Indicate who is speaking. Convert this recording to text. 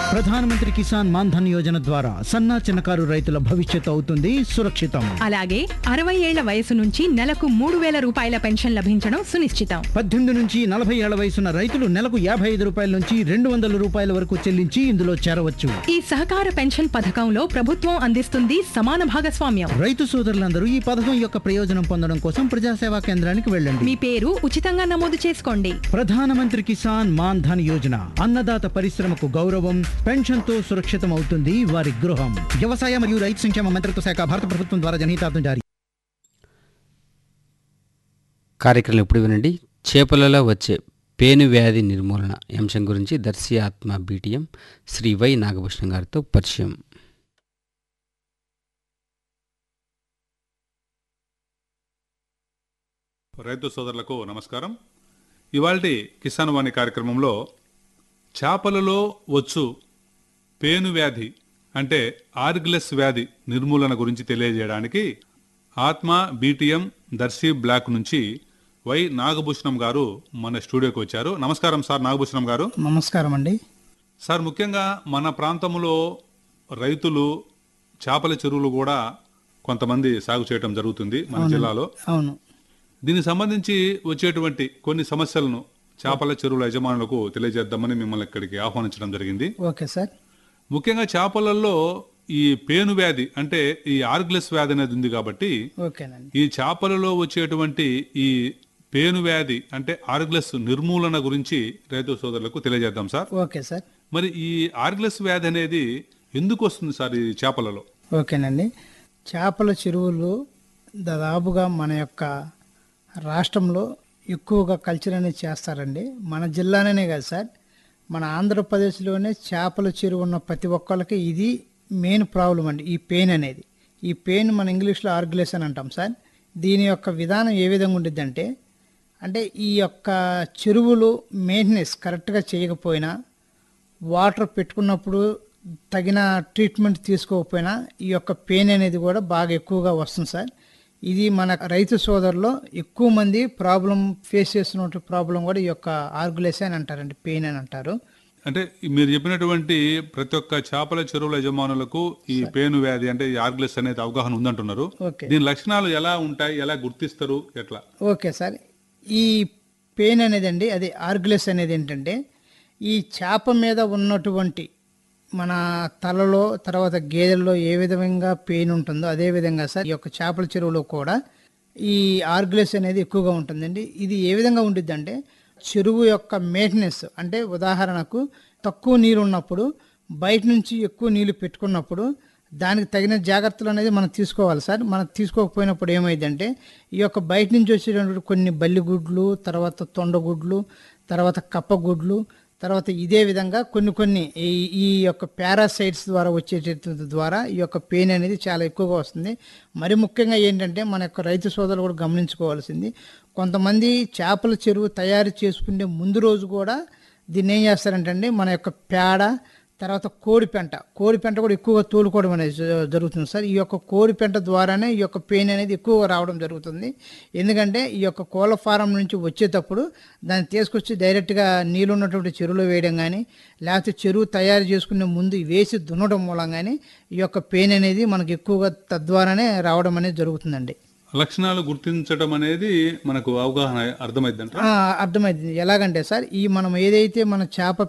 Speaker 1: ప్రధానమంత్రి కిసాన్ మాన్ ధన్ యోజన ద్వారా సన్నా చిన్నకారు రైతుల భవిష్యత్తు అవుతుంది సురక్షితం
Speaker 2: అలాగే అరవై ఏళ్ల వయసు నుంచి నెలకు మూడు వేల రూపాయల పెన్షన్ లభించడం సునిశ్చితం
Speaker 1: పద్దెనిమిది నుంచి నలభై ఏళ్ల వయసున్న రైతులు నెలకు యాభై ఐదు రూపాయల నుంచి రెండు వందల రూపాయల వరకు చెల్లించి ఇందులో చేరవచ్చు
Speaker 2: ఈ సహకార పెన్షన్ పథకంలో ప్రభుత్వం అందిస్తుంది సమాన భాగస్వామ్యం
Speaker 1: రైతు సోదరులందరూ ఈ పథకం యొక్క ప్రయోజనం పొందడం కోసం ప్రజాసేవా కేంద్రానికి వెళ్ళండి
Speaker 2: మీ పేరు ఉచితంగా నమోదు చేసుకోండి
Speaker 1: ప్రధానమంత్రి కిసాన్ మాన్ ధన్ యోజన అన్నదాత పరిశ్రమకు గౌరవం పెన్షన్ తో సురక్షితం అవుతుంది వారి గృహం వ్యవసాయ మరియు రైతు సంక్షేమ మంత్రిత్వ శాఖ భారత ప్రభుత్వం ద్వారా జనహితార్థం జారీ
Speaker 3: కార్యక్రమం ఇప్పుడు వినండి చేపలలో వచ్చే పేను వ్యాధి నిర్మూలన ఈ అంశం గురించి దర్శి ఆత్మ బీటీఎం శ్రీ వై నాగభూషణం గారితో పరిచయం
Speaker 4: రైతు సోదరులకు నమస్కారం ఇవాల్టి కిసాన్ వాణి కార్యక్రమంలో చేపలలో వచ్చు పేను వ్యాధి అంటే ఆర్గ్లెస్ వ్యాధి నిర్మూలన గురించి తెలియజేయడానికి ఆత్మ బీటీఎం దర్శి బ్లాక్ నుంచి వై నాగభూషణం గారు మన స్టూడియోకి వచ్చారు నమస్కారం సార్ నాగభూషణం గారు
Speaker 5: నమస్కారం అండి
Speaker 4: సార్ ముఖ్యంగా మన ప్రాంతంలో రైతులు చేపల చెరువులు కూడా కొంతమంది సాగు చేయటం జరుగుతుంది మన జిల్లాలో
Speaker 5: అవును
Speaker 4: దీనికి సంబంధించి వచ్చేటువంటి కొన్ని సమస్యలను చేపల చెరువుల యజమానులకు తెలియజేద్దామని మిమ్మల్ని ఇక్కడికి ఆహ్వానించడం జరిగింది
Speaker 5: ఓకే సార్
Speaker 4: ముఖ్యంగా చేపలలో ఈ పేను వ్యాధి అంటే ఈ ఆర్గ్లెస్ వ్యాధి అనేది ఉంది కాబట్టి
Speaker 5: ఓకేనండి
Speaker 4: ఈ చేపలలో వచ్చేటువంటి ఈ పేను వ్యాధి అంటే ఆర్గ్లెస్ నిర్మూలన గురించి రైతు సోదరులకు తెలియజేద్దాం సార్
Speaker 5: ఓకే సార్
Speaker 4: మరి ఈ ఆర్గ్లెస్ వ్యాధి అనేది ఎందుకు వస్తుంది సార్ ఈ చేపలలో
Speaker 5: ఓకేనండి చేపల చెరువులు దాదాపుగా మన యొక్క రాష్ట్రంలో ఎక్కువగా కల్చర్ అనేది చేస్తారండి మన జిల్లానే కాదు సార్ మన ఆంధ్రప్రదేశ్లోనే చేపల చెరువు ఉన్న ప్రతి ఒక్కళ్ళకి ఇది మెయిన్ ప్రాబ్లం అండి ఈ పెయిన్ అనేది ఈ పెయిన్ మన ఇంగ్లీష్లో ఆర్గ్యులేస్ అని అంటాం సార్ దీని యొక్క విధానం ఏ విధంగా ఉండిద్దంటే అంటే ఈ యొక్క చెరువులు మెయింటెనెన్స్ కరెక్ట్గా చేయకపోయినా వాటర్ పెట్టుకున్నప్పుడు తగిన ట్రీట్మెంట్ తీసుకోకపోయినా ఈ యొక్క పెయిన్ అనేది కూడా బాగా ఎక్కువగా వస్తుంది సార్ ఇది మన రైతు సోదరులో ఎక్కువ మంది ప్రాబ్లం ఫేస్ చేస్తున్న ప్రాబ్లం కూడా ఈ యొక్క ఆర్గులేస్ అని అంటారండి పెయిన్ అని అంటారు
Speaker 4: అంటే మీరు చెప్పినటువంటి ప్రతి ఒక్క చేపల చెరువుల యజమానులకు ఈ పేను వ్యాధి అంటే ఈ ఆర్గ్లెస్ అనేది అవగాహన ఉందంటున్నారు
Speaker 5: ఓకే
Speaker 4: దీని లక్షణాలు ఎలా ఉంటాయి ఎలా గుర్తిస్తారు ఎట్లా
Speaker 5: ఓకే సార్ ఈ పెయిన్ అనేది అండి అది ఆర్గులెస్ అనేది ఏంటంటే ఈ చేప మీద ఉన్నటువంటి మన తలలో తర్వాత గేదెల్లో ఏ విధంగా పెయిన్ ఉంటుందో అదే విధంగా సార్ ఈ యొక్క చేపల చెరువులో కూడా ఈ ఆర్గులెస్ అనేది ఎక్కువగా ఉంటుందండి ఇది ఏ విధంగా ఉండిద్ది అంటే చెరువు యొక్క మెయింటెనెన్స్ అంటే ఉదాహరణకు తక్కువ నీరు ఉన్నప్పుడు బయట నుంచి ఎక్కువ నీళ్లు పెట్టుకున్నప్పుడు దానికి తగిన జాగ్రత్తలు అనేది మనం తీసుకోవాలి సార్ మనం తీసుకోకపోయినప్పుడు ఏమైందంటే ఈ యొక్క బయట నుంచి వచ్చేటువంటి కొన్ని బల్లిగుడ్లు తర్వాత తొండగుడ్లు తర్వాత కప్పగుడ్లు తర్వాత ఇదే విధంగా కొన్ని కొన్ని ఈ ఈ యొక్క పారాసైట్స్ ద్వారా వచ్చేటటువంటి ద్వారా ఈ యొక్క పెయిన్ అనేది చాలా ఎక్కువగా వస్తుంది మరి ముఖ్యంగా ఏంటంటే మన యొక్క రైతు సోదరులు కూడా గమనించుకోవాల్సింది కొంతమంది చేపల చెరువు తయారు చేసుకునే ముందు రోజు కూడా దీన్ని ఏం చేస్తారంటే అండి మన యొక్క పేడ తర్వాత కోడి పెంట కోడి పెంట కూడా ఎక్కువగా తోలుకోవడం అనేది జ- జరుగుతుంది సార్ ఈ యొక్క కోడి పెంట ద్వారానే ఈ యొక్క పెయిన్ అనేది ఎక్కువగా రావడం జరుగుతుంది ఎందుకంటే ఈ యొక్క కోళ్ళ ఫారం నుంచి వచ్చేటప్పుడు దాన్ని తీసుకొచ్చి డైరెక్ట్గా నీళ్ళు ఉన్నటువంటి చెరువులో వేయడం కానీ లేకపోతే చెరువు తయారు చేసుకునే ముందు వేసి దున్నడం మూలంగానే ఈ యొక్క పెయిన్ అనేది మనకి ఎక్కువగా తద్వారానే రావడం అనేది జరుగుతుందండి
Speaker 4: లక్షణాలు గుర్తించడం అనేది మనకు అవగాహన అర్థమైందంట
Speaker 5: ఆ, అర్థమైంది ఎలాగంటే సార్ ఈ మనం ఏదైతే మన చేప